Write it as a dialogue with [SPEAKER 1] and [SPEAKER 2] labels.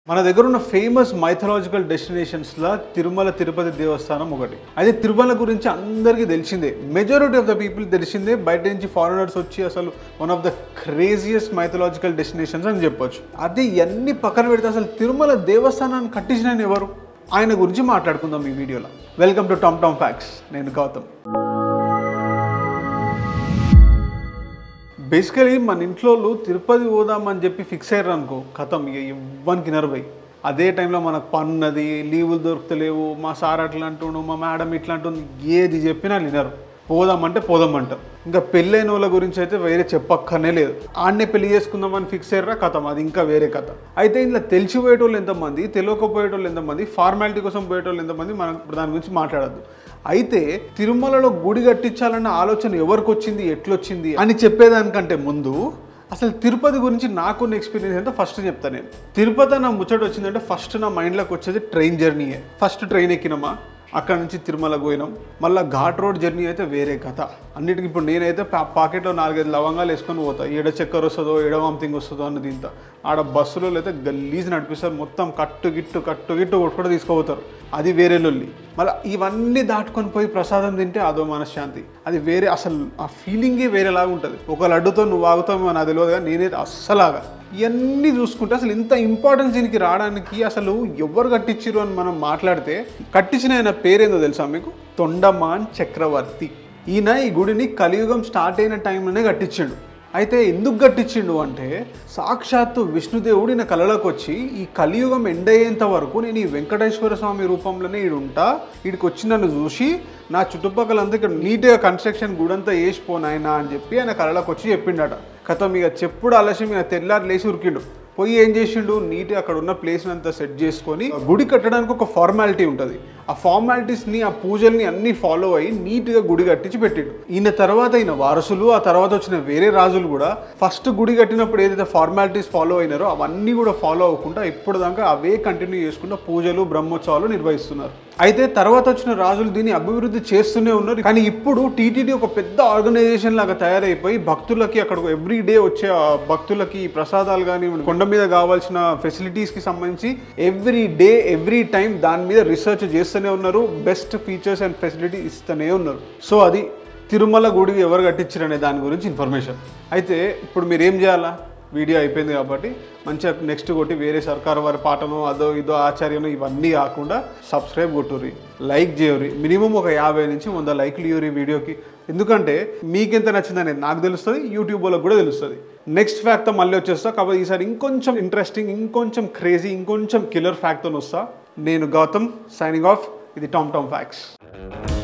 [SPEAKER 1] మన దగ్గర ఉన్న ఫేమస్ మైథలాజికల్ డెస్టినేషన్స్లో తిరుమల తిరుపతి దేవస్థానం ఒకటి అయితే తిరుమల గురించి అందరికీ తెలిసిందే మెజారిటీ ఆఫ్ ద పీపుల్ తెలిసిందే బయట నుంచి ఫారినర్స్ వచ్చి అసలు one of the craziest mythological destinations అని చెప్పొచ్చు అది ఎన్ని పక్కన పెడితే అసలు తిరుమల దేవస్థానాన్ని కట్టించిన ఆయన ఎవరు ఆయన గురించి మాట్లాడుకుందాం ఈ వీడియోలో welcome to Tom Tom facts నేను గౌతమ్ బేసికలీ మన ఇంట్లో తిరుపతి పోదామని చెప్పి ఫిక్స్ అయ్యారు అనుకో కథం ఇక ఇవ్వనికి నరవై అదే టైంలో మనకు పన్నది లీవులు దొరుకుతలేవు మా సార్ అట్లా అంటుండు మా మేడం ఇట్లా అంటుంది ఏది చెప్పినా వినరు పోదామంటే పోదామంటారు ఇంకా పెళ్ళైన వాళ్ళ గురించి అయితే వేరే చెప్పక్కనే లేదు ఆడనే పెళ్లి చేసుకుందామని ఫిక్స్ అయ్యారా కథం అది ఇంకా వేరే కథ అయితే ఇంట్లో తెలిసిపోయేటోళ్ళు ఎంతమంది తెలియకపోయేటోళ్ళు ఎంతమంది ఫార్మాలిటీ కోసం పోయేటోళ్ళు ఎంతమంది మనం ఇప్పుడు దాని గురించి మాట్లాడద్దు అయితే తిరుమలలో గుడి కట్టించాలన్న ఆలోచన ఎవరికి వచ్చింది ఎట్లొచ్చింది అని చెప్పేదానికంటే ముందు అసలు తిరుపతి గురించి నాకున్న ఎక్స్పీరియన్స్ ఏంటో ఫస్ట్ చెప్తాను నేను తిరుపతి నా ముచ్చట వచ్చిందంటే ఫస్ట్ నా మైండ్లోకి వచ్చేది ట్రైన్ జర్నీయే ఫస్ట్ ట్రైన్ ఎక్కినామా అక్కడ నుంచి తిరుమల పోయినాం మళ్ళీ ఘాట్ రోడ్ జర్నీ అయితే వేరే కథ అన్నిటికీ ఇప్పుడు నేనైతే పా పాకెట్లో నాలుగైదు లవంగాలు వేసుకొని పోతా ఏడ చక్కెర వస్తుందో ఏడ వామిటింగ్ వస్తుందో అన్నది ఇంత ఆడ బస్సులో అయితే గల్లీజ్ నడిపిస్తారు మొత్తం కట్టు గిట్టు కట్టు గిట్టు కొట్టుకుంటూ తీసుకుపోతారు అది వేరే లొల్లి మళ్ళీ ఇవన్నీ దాటుకొని పోయి ప్రసాదం తింటే అదో మనశ్శాంతి అది వేరే అసలు ఆ ఫీలింగే వేరేలాగా ఉంటుంది ఒక లడ్డుతో నువ్వు ఆగుతామో నాకు తెలియదు కానీ నేనైతే అస్సలాగా ఇవన్నీ చూసుకుంటే అసలు ఇంత ఇంపార్టెన్స్ దీనికి రావడానికి అసలు ఎవరు కట్టించారు అని మనం మాట్లాడితే కట్టించిన ఆయన పేరేందో తెలుసా మీకు తొండమాన్ చక్రవర్తి ఈయన ఈ గుడిని కలియుగం స్టార్ట్ అయిన టైంలోనే కట్టించాడు అయితే ఎందుకు కట్టించిండు అంటే సాక్షాత్తు విష్ణుదేవుడు ఈయన కళలోకి వచ్చి ఈ కలియుగం ఎండ్ అయ్యేంత వరకు నేను ఈ వెంకటేశ్వర స్వామి రూపంలోనే ఈడు ఉంటా వీడికి వచ్చి నన్ను చూసి నా చుట్టుపక్కలంతా ఇక్కడ నీట్గా కన్స్ట్రక్షన్ గుడంతా వేసిపోనాయనా అని చెప్పి ఆయన కళలోకి వచ్చి చెప్పిండట కథం ఇక చెప్పుడు ఆలస్యం ఇక తెల్లారి లేచి ఉరికిండు పోయి ఏం చేసిండు నీట్గా అక్కడ ఉన్న ప్లేస్ని అంతా సెట్ చేసుకొని గుడి కట్టడానికి ఒక ఫార్మాలిటీ ఉంటుంది ఆ ఫార్మాలిటీస్ని ఆ పూజల్ని అన్ని ఫాలో అయ్యి నీట్గా గుడి కట్టించి పెట్టిండు ఈయన తర్వాత ఈయన వారసులు ఆ తర్వాత వచ్చిన వేరే రాజులు కూడా ఫస్ట్ గుడి కట్టినప్పుడు ఏదైతే ఫార్మాలిటీస్ ఫాలో అయినారో అవన్నీ కూడా ఫాలో అవ్వకుండా ఇప్పుడు దాకా అవే కంటిన్యూ చేసుకుంటూ పూజలు బ్రహ్మోత్సవాలు నిర్వహిస్తున్నారు అయితే తర్వాత వచ్చిన రాజులు దీన్ని అభివృద్ధి చేస్తూనే ఉన్నారు కానీ ఇప్పుడు టీటీడీ ఒక పెద్ద ఆర్గనైజేషన్ లాగా తయారైపోయి భక్తులకి అక్కడ ఎవ్రీ డే వచ్చే ఆ భక్తులకి ప్రసాదాలు కానీ కొండ మీద కావాల్సిన ఫెసిలిటీస్కి సంబంధించి ఎవ్రీ డే ఎవ్రీ టైం దాని మీద రీసెర్చ్ చేస్తూనే ఉన్నారు బెస్ట్ ఫీచర్స్ అండ్ ఫెసిలిటీ ఇస్తూనే ఉన్నారు సో అది తిరుమల గుడి ఎవరు కట్టించారు అనే దాని గురించి ఇన్ఫర్మేషన్ అయితే ఇప్పుడు మీరు ఏం చేయాలా వీడియో అయిపోయింది కాబట్టి మంచిగా నెక్స్ట్ కొట్టి వేరే సర్కారు వారి పాటను అదో ఇదో ఆచార్యను ఇవన్నీ కాకుండా సబ్స్క్రైబ్ కొట్టుర్రి లైక్ చేయరి మినిమం ఒక యాభై నుంచి వంద లైక్లు ఇవ్వరు వీడియోకి ఎందుకంటే మీకెంత నచ్చిందనేది నాకు తెలుస్తుంది యూట్యూబ్ వాళ్ళకి కూడా తెలుస్తుంది నెక్స్ట్ ఫ్యాక్ట్తో మళ్ళీ వచ్చేస్తా కాబట్టి ఈసారి ఇంకొంచెం ఇంట్రెస్టింగ్ ఇంకొంచెం క్రేజీ ఇంకొంచెం కిల్లర్ ఫ్యాక్ట్తో వస్తా నేను గౌతమ్ సైనింగ్ ఆఫ్ ఇది టామ్ టామ్ ఫ్యాక్ట్స్